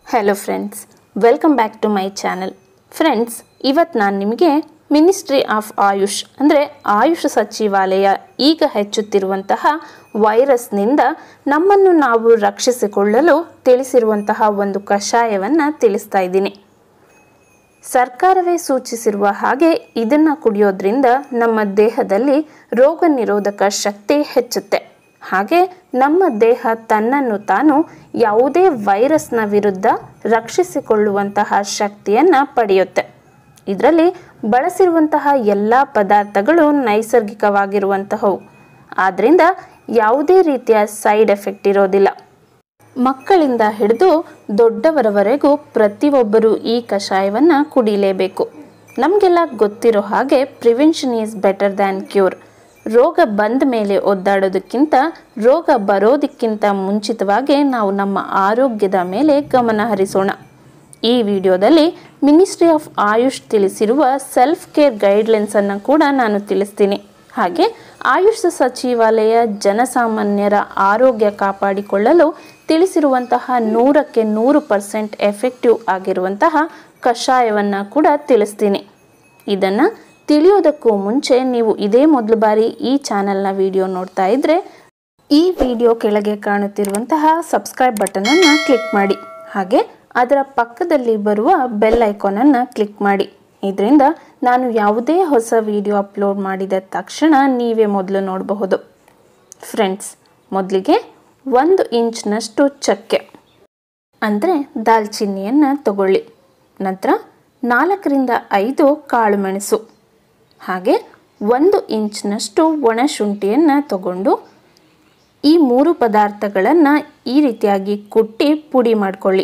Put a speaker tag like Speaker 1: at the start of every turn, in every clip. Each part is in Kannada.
Speaker 1: hello friends welcome back to my channel friends ಇವತ್ತು ನಾನು ನಿಮಗೆ ಮಿನಿಸ್ಟ್ರಿ ಆಫ್ ಆಯುಷ್ ಅಂದರೆ ಆಯುಷ್ ಸಚಿವಾಲಯ ಈಗ ಹೆಚ್ಚುತ್ತಿರುವಂತಹ ವೈರಸ್ನಿಂದ ನಮ್ಮನ್ನು ನಾವು ರಕ್ಷಿಸಿಕೊಳ್ಳಲು ತಿಳಿಸಿರುವಂತಹ ಒಂದು ಕಷಾಯವನ್ನು ತಿಳಿಸ್ತಾ ಇದ್ದೀನಿ ಸರ್ಕಾರವೇ ಸೂಚಿಸಿರುವ ಹಾಗೆ ಇದನ್ನು ಕುಡಿಯೋದ್ರಿಂದ ನಮ್ಮ ದೇಹದಲ್ಲಿ ರೋಗ ನಿರೋಧಕ ಶಕ್ತಿ ಹೆಚ್ಚುತ್ತೆ ಹಾಗೆ ನಮ್ಮ ದೇಹ ತನ್ನನ್ನು ತಾನು ಯಾವುದೇ ವೈರಸ್ನ ವಿರುದ್ಧ ರಕ್ಷಿಸಿಕೊಳ್ಳುವಂತಹ ಶಕ್ತಿಯನ್ನು ಪಡೆಯುತ್ತೆ ಇದರಲ್ಲಿ ಬಳಸಿರುವಂತಹ ಎಲ್ಲ ಪದಾರ್ಥಗಳು ನೈಸರ್ಗಿಕವಾಗಿರುವಂತಹವು ಆದ್ದರಿಂದ ಯಾವುದೇ ರೀತಿಯ ಸೈಡ್ ಎಫೆಕ್ಟ್ ಇರೋದಿಲ್ಲ ಮಕ್ಕಳಿಂದ ಹಿಡಿದು ದೊಡ್ಡವರವರೆಗೂ ಪ್ರತಿಯೊಬ್ಬರು ಈ ಕಷಾಯವನ್ನು ಕುಡಿಲೇಬೇಕು ನಮಗೆಲ್ಲ ಗೊತ್ತಿರೋ ಹಾಗೆ prevention is better than cure ರೋಗ ಬಂದ ಮೇಲೆ ಒದ್ದಾಡೋದಕ್ಕಿಂತ ರೋಗ ಬರೋದಕ್ಕಿಂತ ಮುಂಚಿತವಾಗಿ ನಾವು ನಮ್ಮ ಆರೋಗ್ಯದ ಮೇಲೆ ಗಮನ ಹರಿಸೋಣ ಈ ವಿಡಿಯೋದಲ್ಲಿ ಮಿನಿಸ್ಟ್ರಿ ಆಫ್ ಆಯುಷ್ ತಿಳಿಸಿರುವ ಸೆಲ್ಫ್ ಕೇರ್ ಗೈಡ್ಲೈನ್ಸನ್ನು ಕೂಡ ನಾನು ತಿಳಿಸ್ತೀನಿ ಹಾಗೆ ಆಯುಷ್ ಸಚಿವಾಲಯ ಜನಸಾಮಾನ್ಯರ ಆರೋಗ್ಯ ಕಾಪಾಡಿಕೊಳ್ಳಲು ತಿಳಿಸಿರುವಂತಹ ನೂರಕ್ಕೆ ನೂರು ಪರ್ಸೆಂಟ್ ಎಫೆಕ್ಟಿವ್ ಆಗಿರುವಂತಹ ಕಷಾಯವನ್ನು ಕೂಡ ತಿಳಿಸ್ತೀನಿ ಇದನ್ನು ತಿಳಿಯೋದಕ್ಕೂ ಮುಂಚೆ ನೀವು ಇದೇ ಮೊದಲು ಬಾರಿ ಈ ಚಾನಲ್ನ ವಿಡಿಯೋ ನೋಡ್ತಾ ಇದ್ದರೆ ಈ ವಿಡಿಯೋ ಕೆಳಗೆ ಕಾಣುತ್ತಿರುವಂತಹ ಸಬ್ಸ್ಕ್ರೈಬ್ ಬಟನನ್ನು ಕ್ಲಿಕ್ ಮಾಡಿ ಹಾಗೆ ಅದರ ಪಕ್ಕದಲ್ಲಿ ಬರುವ ಬೆಲ್ ಐಕಾನನ್ನು ಕ್ಲಿಕ್ ಮಾಡಿ ಇದರಿಂದ ನಾನು ಯಾವುದೇ ಹೊಸ ವಿಡಿಯೋ ಅಪ್ಲೋಡ್ ಮಾಡಿದ ತಕ್ಷಣ ನೀವೇ ಮೊದಲು ನೋಡಬಹುದು ಫ್ರೆಂಡ್ಸ್ ಮೊದಲಿಗೆ ಒಂದು ಇಂಚ್ನಷ್ಟು ಚಕ್ಕೆ ಅಂದರೆ ದಾಲ್ಚಿನ್ನಿಯನ್ನು ತಗೊಳ್ಳಿ ನಂತರ ನಾಲ್ಕರಿಂದ ಐದು ಕಾಳುಮೆಣಸು ಹಾಗೆ ಒಂದು ಇಂಚ್ನಷ್ಟು ಒಣಶುಂಠಿಯನ್ನು ತಗೊಂಡು ಈ ಮೂರು ಪದಾರ್ಥಗಳನ್ನು ಈ ರೀತಿಯಾಗಿ ಕುಟ್ಟಿ ಪುಡಿ ಮಾಡಿಕೊಳ್ಳಿ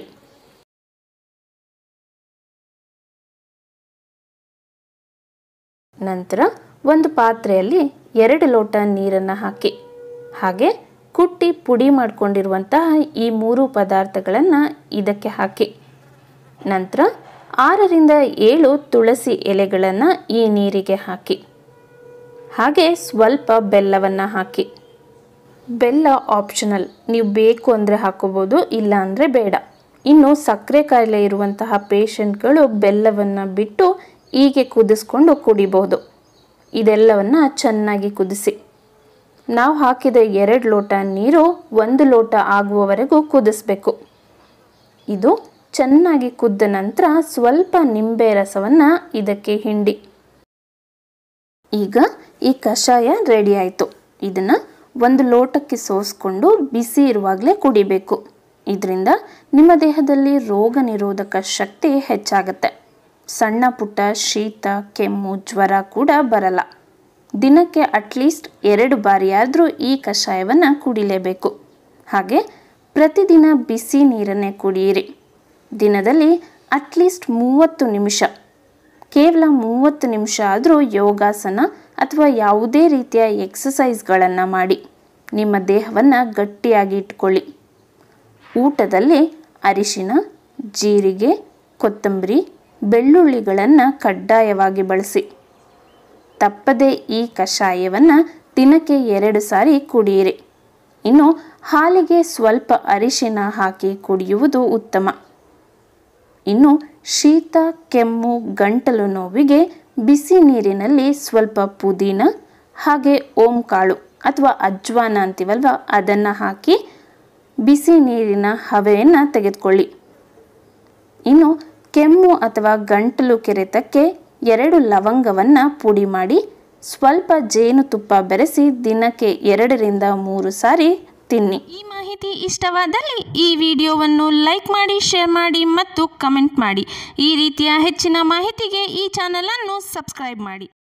Speaker 1: ನಂತರ ಒಂದು ಪಾತ್ರೆಯಲ್ಲಿ ಎರಡು ಲೋಟ ನೀರನ್ನು ಹಾಕಿ ಹಾಗೆ ಕುಟ್ಟಿ ಪುಡಿ ಮಾಡಿಕೊಂಡಿರುವಂತಹ ಈ ಮೂರು ಪದಾರ್ಥಗಳನ್ನು ಇದಕ್ಕೆ ಹಾಕಿ ನಂತರ ಆರರಿಂದ ಏಳು ತುಳಸಿ ಎಲೆಗಳನ್ನು ಈ ನೀರಿಗೆ ಹಾಕಿ ಹಾಗೆ ಸ್ವಲ್ಪ ಬೆಲ್ಲವನ್ನು ಹಾಕಿ ಬೆಲ್ಲ ಆಪ್ಷನಲ್ ನೀವು ಬೇಕು ಅಂದರೆ ಹಾಕೋಬೋದು ಇಲ್ಲ ಅಂದರೆ ಬೇಡ ಇನ್ನು ಸಕ್ಕರೆ ಕಾಯಿಲೆ ಇರುವಂತಹ ಪೇಷಂಟ್ಗಳು ಬೆಲ್ಲವನ್ನು ಬಿಟ್ಟು ಹೀಗೆ ಕುದಿಸ್ಕೊಂಡು ಕುಡಿಬಹುದು ಇದೆಲ್ಲವನ್ನು ಚೆನ್ನಾಗಿ ಕುದಿಸಿ ನಾವು ಹಾಕಿದ ಎರಡು ಲೋಟ ನೀರು ಒಂದು ಲೋಟ ಆಗುವವರೆಗೂ ಕುದಿಸ್ಬೇಕು ಇದು ಚೆನ್ನಾಗಿ ಕುದ್ದ ನಂತರ ಸ್ವಲ್ಪ ನಿಂಬೆ ರಸವನ್ನು ಇದಕ್ಕೆ ಹಿಂಡಿ ಈಗ ಈ ಕಷಾಯ ರೆಡಿ ಆಯಿತು ಇದನ್ನು ಒಂದು ಲೋಟಕ್ಕೆ ಸೋಸ್ಕೊಂಡು ಬಿಸಿ ಇರುವಾಗಲೇ ಕುಡಿಬೇಕು ಇದರಿಂದ ನಿಮ್ಮ ದೇಹದಲ್ಲಿ ರೋಗ ನಿರೋಧಕ ಶಕ್ತಿ ಹೆಚ್ಚಾಗುತ್ತೆ ಸಣ್ಣ ಪುಟ್ಟ ಶೀತ ಕೆಮ್ಮು ಜ್ವರ ಕೂಡ ಬರಲ್ಲ ದಿನಕ್ಕೆ ಅಟ್ಲೀಸ್ಟ್ ಎರಡು ಬಾರಿಯಾದರೂ ಈ ಕಷಾಯವನ್ನು ಕುಡಿಲೇಬೇಕು ಹಾಗೆ ಪ್ರತಿದಿನ ಬಿಸಿ ನೀರನ್ನೇ ಕುಡಿಯಿರಿ ದಿನದಲ್ಲಿ ಅಟ್ಲೀಸ್ಟ್ ಮೂವತ್ತು ನಿಮಿಷ ಕೇವಲ ಮೂವತ್ತು ನಿಮಿಷ ಆದರೂ ಯೋಗಾಸನ ಅಥವಾ ಯಾವುದೇ ರೀತಿಯ ಎಕ್ಸಸೈಸ್ಗಳನ್ನು ಮಾಡಿ ನಿಮ್ಮ ದೇಹವನ್ನು ಗಟ್ಟಿಯಾಗಿ ಇಟ್ಕೊಳ್ಳಿ ಊಟದಲ್ಲಿ ಅರಿಶಿನ ಜೀರಿಗೆ ಕೊತ್ತಂಬರಿ ಬೆಳ್ಳುಳ್ಳಿಗಳನ್ನು ಕಡ್ಡಾಯವಾಗಿ ಬಳಸಿ ತಪ್ಪದೇ ಈ ಕಷಾಯವನ್ನು ದಿನಕ್ಕೆ ಎರಡು ಸಾರಿ ಕುಡಿಯಿರಿ ಇನ್ನು ಹಾಲಿಗೆ ಸ್ವಲ್ಪ ಅರಿಶಿನ ಹಾಕಿ ಕುಡಿಯುವುದು ಉತ್ತಮ ಇನ್ನು ಶೀತ ಕೆಮ್ಮು ಗಂಟಲು ನೋವಿಗೆ ಬಿಸಿ ನೀರಿನಲ್ಲಿ ಸ್ವಲ್ಪ ಪುದೀನ ಹಾಗೆ ಓಂ ಕಾಳು ಅಥವಾ ಅಜ್ವಾನ ಅಂತೀವಲ್ವ ಅದನ್ನು ಹಾಕಿ ಬಿಸಿ ನೀರಿನ ಹವೆಯನ್ನು ತೆಗೆದುಕೊಳ್ಳಿ ಇನ್ನು ಕೆಮ್ಮು ಅಥವಾ ಗಂಟಲು ಕೆರೆತಕ್ಕೆ ಎರಡು ಲವಂಗವನ್ನು ಪುಡಿ ಮಾಡಿ ಸ್ವಲ್ಪ ಜೇನುತುಪ್ಪ ಬೆರೆಸಿ ದಿನಕ್ಕೆ ಎರಡರಿಂದ ಮೂರು ಸಾರಿ ತಿನ್ನಿ
Speaker 2: ಈ ಮಾಹಿತಿ ಇಷ್ಟವಾದಲ್ಲಿ ಈ ವಿಡಿಯೋವನ್ನು ಲೈಕ್ ಮಾಡಿ ಶೇರ್ ಮಾಡಿ ಮತ್ತು ಕಮೆಂಟ್ ಮಾಡಿ ಈ ರೀತಿಯ ಹೆಚ್ಚಿನ ಮಾಹಿತಿಗೆ ಈ ಚಾನಲನ್ನು ಸಬ್ಸ್ಕ್ರೈಬ್ ಮಾಡಿ